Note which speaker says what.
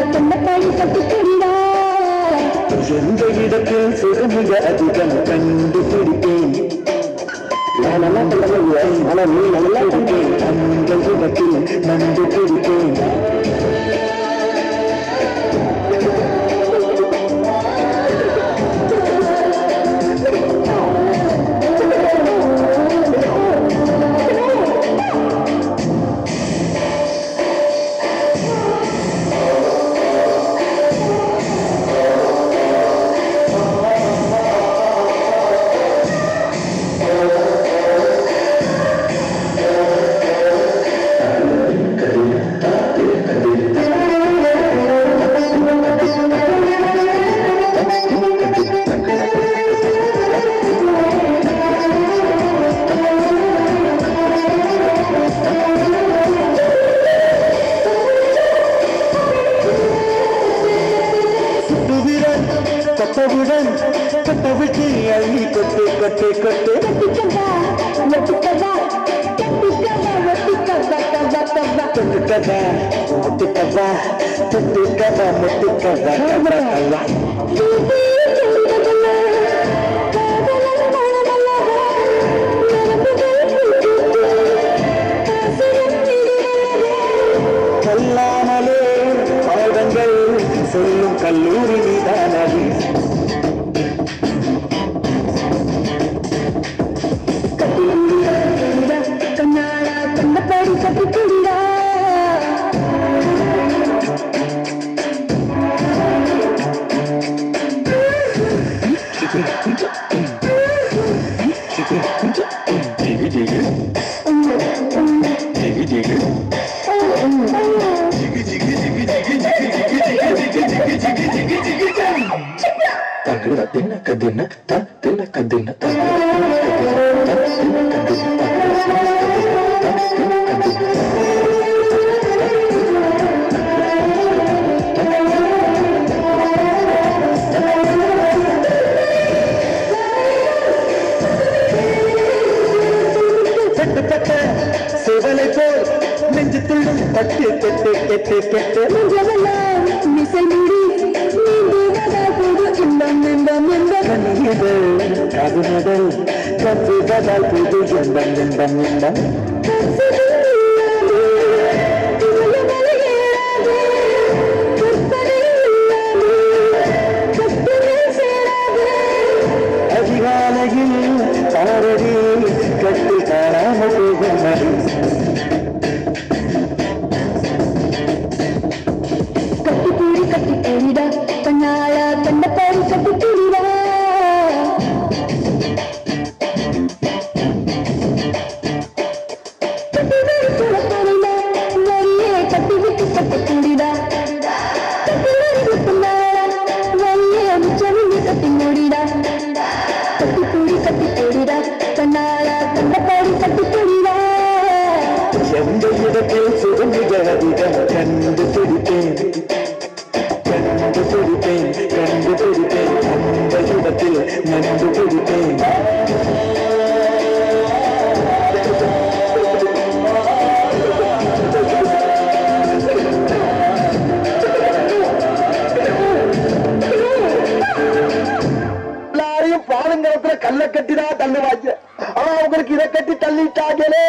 Speaker 1: தொண்டப்பாடி கட்டிக்கொண்டா
Speaker 2: எந்த இடத்தில் சுகமிக அதிகம் கண்டுபிடிப்பேன் நான் நல்லா பண்ணலையே ஆனா நீ நல்லா இருக்கேன் அந்த இடத்தில் கண்டுபிடிப்பேன் சுடுவிரன் கொட்டவுடன் கொட்டவிட்டு அள்ளி கொட்டு கொட்டு கொட்டு
Speaker 1: கட்டிக்கவா ஒட்டிக்கவா கட்டிக்கவா ஒட்டிக்கவா கவா கவா
Speaker 2: தொட்டுக்கவா முட்டுக்கவா தொட்டுக்கவா முட்டுக்கவா கவா கவா சொல்லாமலே பாடங்கள் சொல்லும் கல்லூரி நீதானது
Speaker 1: கண்ணாடா கண்ணப்பாடி கட்டிக்குண்டா
Speaker 2: ஜிகு ஜிகு ஜிகு ஜிகு தகுட தின்ன கதின்ன த தின்ன கதின்ன தகுட தின்ன கதின்ன த தின்ன கதின்ன கட்டுப்பட்ட சிவலை போல் நெஞ்சு துள்ளும் தட்டு கெட்டு கெட்டு கெட்டு
Speaker 1: மஞ்சவெல்லாம் மிசை மூடி நீந்துவதா புது இன்பம் இன்பம் இன்பம்
Speaker 2: கண்ணியதல் கதுமுதல் கத்துவதால் புது இன்பம் இன்பம் இன்பம் அதிகாலையில் பாரடி கட்டு காணாமல் போகும் மடி
Speaker 1: கட்டிப்பூடி கட்டிப்பூடிடா கண்ணாளா கண்ணப்பாடி கட்டிப்பூடிடா கட்டிவேறு துளப்பொருளா வரியே கட்டிவிட்டு கட்டிப்பூடிடா கட்டிவேறு விட்டுனாளா வரியே மிச்சமின்றி கட்டி மூடிடா கட்டிப்பூடி கட்டிப்பூடிடா கண்ணாளா கண்ணப்பாடி கட்டிப்பூடிடா
Speaker 2: எந்த இடத்தில் சுகமிக அதிகம் கண்டுபிடிப்பேன் கண்டுபிடிப்பேன் கண்டுபிடிப்பேன் அந்த இடத்தில் கண்டுபிடிப்பேன் எல்லாரையும் பாலுங்கலத்துல கல்ல கட்டிதான் தள்ளுவாங்க ஆனா உங்களுக்கு இதை கட்டி தள்ளிட்டாங்களே